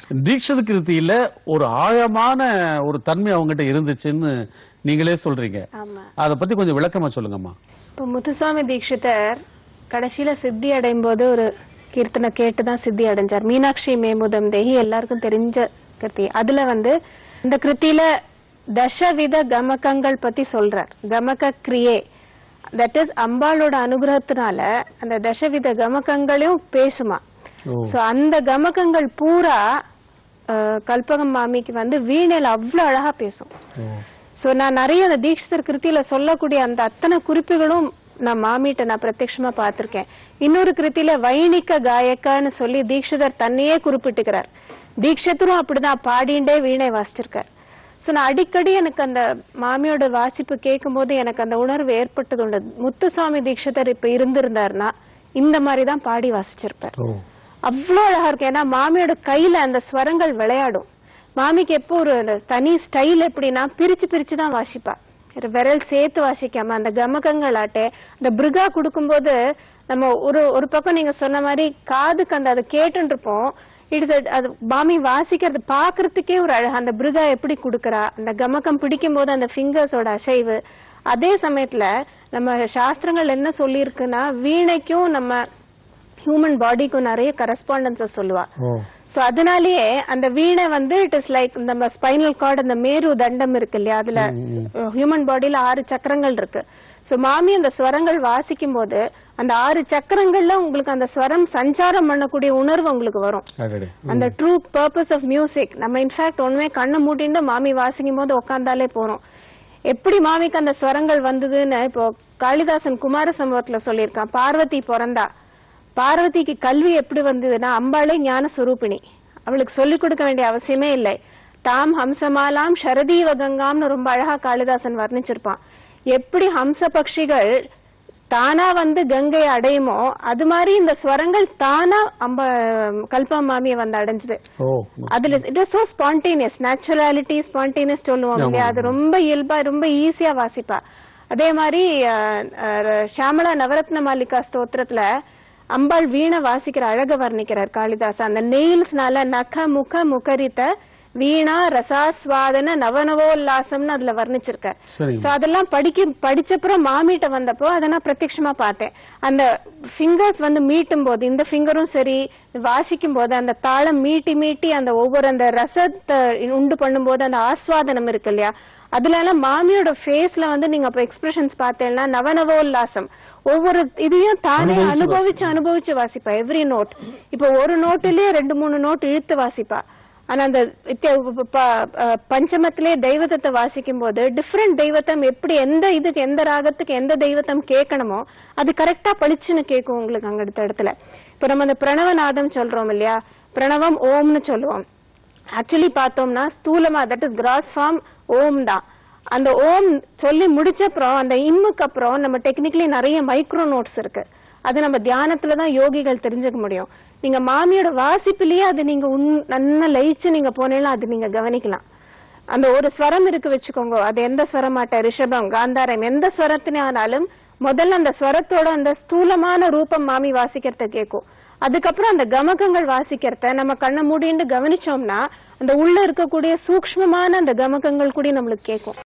தீட்சித கிருத்தியில ஒரு ஆழமான ஒரு தன்மை அவங்ககிட்ட இருந்துச்சுன்னு நீங்களே சொல்றீங்க ஆமா அத பத்தி கொஞ்சம் விளக்கமா சொல்லுங்கம்மா இப்போ முத்துசாமி தீட்சிதர் கடைசியில சித்தி அடையும் போது ஒரு கீர்த்தனை கேட்டுதான் சித்தி அடைஞ்சார் மீனாட்சி மேமுதம் தேகி எல்லாருக்கும் தெரிஞ்ச கிருத்தி அதுல வந்து இந்த கிருத்தியில தசவித கமகங்கள் பத்தி சொல்றார் கமக கிரியே தட் இஸ் அம்பாளோட அனுகிரகத்தினால அந்த தசவித கமகங்களையும் பேசுமா ஓ சோ அந்த கமகங்கள் பூரா அஹ், கல்பகம் மாமிக்கு வந்து வீணையில அவ்வளவு அழகா பேசும் ஓ. சோ நான் நிறைய அந்த தீட்சிதர் கிருத்தியில சொல்லக்கூடிய அந்த அத்தனை குறிப்புகளும் நான் மாமிட்ட நான் பிரத்யட்சமா பார்த்திருக்கேன் இன்னொரு கிருத்தியில வைணிக காயக்கான்னு சொல்லி தீட்சிதர் தன்னையே குறிப்பிட்டுக்கிறார் தீட்சத்தரும் அப்படிதான் பாடிண்டே வீணை வாசிச்சிருக்கார் சோ நான் அடிக்கடி எனக்கு அந்த மாமியோட வாசிப்பு கேட்கும்போது எனக்கு அந்த உணர்வு ஏற்பட்டது உண்டு முத்துசாமி தீட்சிதர் இப்ப இருந்திருந்தாருன்னா இந்த மாதிரி தான் பாடி வாசிச்சிருப்பார் ஓ அவ்வளோ அழகா இருக்கும் ஏன்னா மாமியோட கையில அந்த ஸ்வரங்கள் விளையாடும் மாமிக்கு எப்போ ஒரு தனி ஸ்டைல் எப்படின்னா பிரிச்சு பிரிச்சு தான் வாசிப்பா ஒரு விரல் சேர்த்து வாசிக்காம அந்த கமகங்கள் ஆட்டே அந்த பிருகா கொடுக்கும்போது நம்ம ஒரு ஒரு பக்கம் நீங்க சொன்ன மாதிரி காதுக்கு அந்த அதை கேட்டுட்டு இருப்போம் இட்ஸ் அது மாமி வாசிக்கிறது பாக்குறதுக்கே ஒரு அழகு அந்த பிருகா எப்படி கொடுக்கறா அந்த கமகம் பிடிக்கும் போது அந்த ஃபிங்கர்ஸோட அசைவு அதே சமயத்துல நம்ம சாஸ்திரங்கள் என்ன சொல்லியிருக்குன்னா வீணைக்கும் நம்ம ஹியூமன் பாடிக்கும் நிறைய கரஸ்பாண்டன்ஸ சொல்லுவா ஓ சோ அதனாலேயே அந்த வீணை வந்து இட் இஸ் லைக் நம்ம ஸ்பைனல் கார்டு அந்த மேரு தண்டம் இருக்கு இல்லையா அதுல ஹியூமன் பாடியில ஆறு சக்கரங்கள் இருக்கு சோ மாமி அந்த ஸ்வரங்கள் வாசிக்கும் போது அந்த ஆறு சக்கரங்கள்ல உங்களுக்கு அந்த ஸ்வரம் சஞ்சாரம் பண்ணக்கூடிய உணர்வு உங்களுக்கு வரும் அடடே அந்த ட்ரூ பர்பஸ் ஆஃப் மியூசிக் நம்ம இன்ஃபேக்ட் ஒண்ணுமே கண்ணை மூடிட்டு மாமி வாசிக்கும் போது உட்காந்தாலே போறோம் எப்படி மாமிக்கு அந்த ஸ்வரங்கள் வந்ததுன்னு இப்போ காளிதாசன் குமார சம்பவத்துல சொல்லியிருக்கான் பார்வதி பிறந்தா பார்வதிக்கு கல்வி எப்படி வந்ததுன்னா அம்பாளே ஞான சுரூபிணி அவளுக்கு சொல்லிக் கொடுக்க வேண்டிய அவசியமே இல்லை தாம் ஹம்சமாலாம் ஷரதீவ கங்காம்னு ரொம்ப அழகா காளிதாசன் வர்ணிச்சிருப்பான் எப்படி ஹம்ச பட்சிகள் தானா வந்து கங்கை அடையுமோ அது மாதிரி இந்த ஸ்வரங்கள் தானா அம்ப கல்பா மாமியை வந்து அடைஞ்சது ஓ அதுல it is so spontaneous naturality spontaneous சொல்லுவோம் இல்லையா அது ரொம்ப இயல்பா ரொம்ப ஈஸியா வாசிப்பா அதே மாதிரி அஹ், அஹ், ஷியாமளா நவரத்ன மாலிகா ஸ்தோத்திரத்துல அம்பாள் வீணை வாசிக்கிற அழக வர்ணிக்கிறார் காளிதாஸ் அந்த நெயில்ஸ்னால நக முக முகரித்த வீணா ரசாஸ்வாதன நவநவோல்லாசம்னு அதுல வர்ணிச்சிருக்கார் சரிங்க சோ அதெல்லாம் படிக்க படிச்சப்புறம் மாமிட்ட வந்தப்போ அதை நான் பிரத்யட்சமா பார்த்தேன் அந்த ஃபிங்கர்ஸ் வந்து மீட்டும் போது இந்த ஃபிங்கரும் சரி வாசிக்கும் போது அந்த தாளம் மீட்டி மீட்டி அந்த ஒவ்வொரு அந்த ரசத்தை உண்டு பண்ணும்போது அந்த ஆஸ்வாதனம் இருக்கு இல்லையா அதுல எல்லாம் மாமியோட ஃபேஸ்ல வந்து நீங்க அப்ப எக்ஸ்பிரஷன்ஸ் பார்த்தேன்னா நவநவோல்லாசம் ஒவ்வொரு இதையும் தானே அனுபவிச்சு அனுபவிச்சு அனுபவிச்சு வாசிப்பா எவ்ரி நோட் இப்ப ஒரு நோட்டிலேயே ரெண்டு மூணு நோட் இழுத்து வாசிப்பா ஆனா அந்த வித்தியா- ப- ப- அஹ் பஞ்சமத்திலே தெய்வத்தை வாசிக்கும் போது டிஃப்ரெண்ட் தெய்வத்தம் எப்படி எந்த இதுக்கு எந்த ராகத்துக்கு எந்த தெய்வத்தம் கேட்கணுமோ அது கரெக்டா பளிச்சுன்னு கேட்கும் உங்களுக்கு அங்க அடுத்த இடத்துல இப்ப நம்ம அந்த பிரணவநாதம் சொல்றோம் இல்லையா பிரணவம் ஓம்னு சொல்லுவோம் ஆக்சுவலி பார்த்தோம்னா ஸ்தூலமா தட் இஸ் கிராஸ் ஃபார்ம் ஓம் தான் அந்த ஓம் சொல்லி முடிச்சப்புறம் அந்த இம்முக்கு அப்புறம் நம்ம டெக்னிக்கலி நிறைய மைக்ரோ நோட்ஸ் இருக்கு அது நம்ம தியானத்துல தான் யோகிகள் தெரிஞ்சுக்க முடியும் நீங்க மாமியோட வாசிப்பிலேயே அது நீங்க உன்- நல்லா லயிச்சு நீங்க போனீங்கன்னா அது நீங்க கவனிக்கலாம் அந்த ஒரு ஸ்வரம் இருக்கு வச்சுக்கோங்க அது எந்த ஸ்வரமாட்ட ரிஷபம் காந்தாரம் எந்த ஸ்வரத்தினே ஆனாலும் முதல்ல அந்த ஸ்வரத்தோட அந்த ஸ்தூலமான ரூபம் மாமி வாசிக்கிறத கேட்கும் அதுக்கப்புறம் அந்த கமகங்கள் வாசிக்கிறத நம்ம கண்ணை மூடிண்டு கவனிச்சோம்னா அந்த உள்ள இருக்கக்கூடிய சூக்ஷ்மமான அந்த கமகங்கள் கூட நம்மளுக்கு கேட்கும்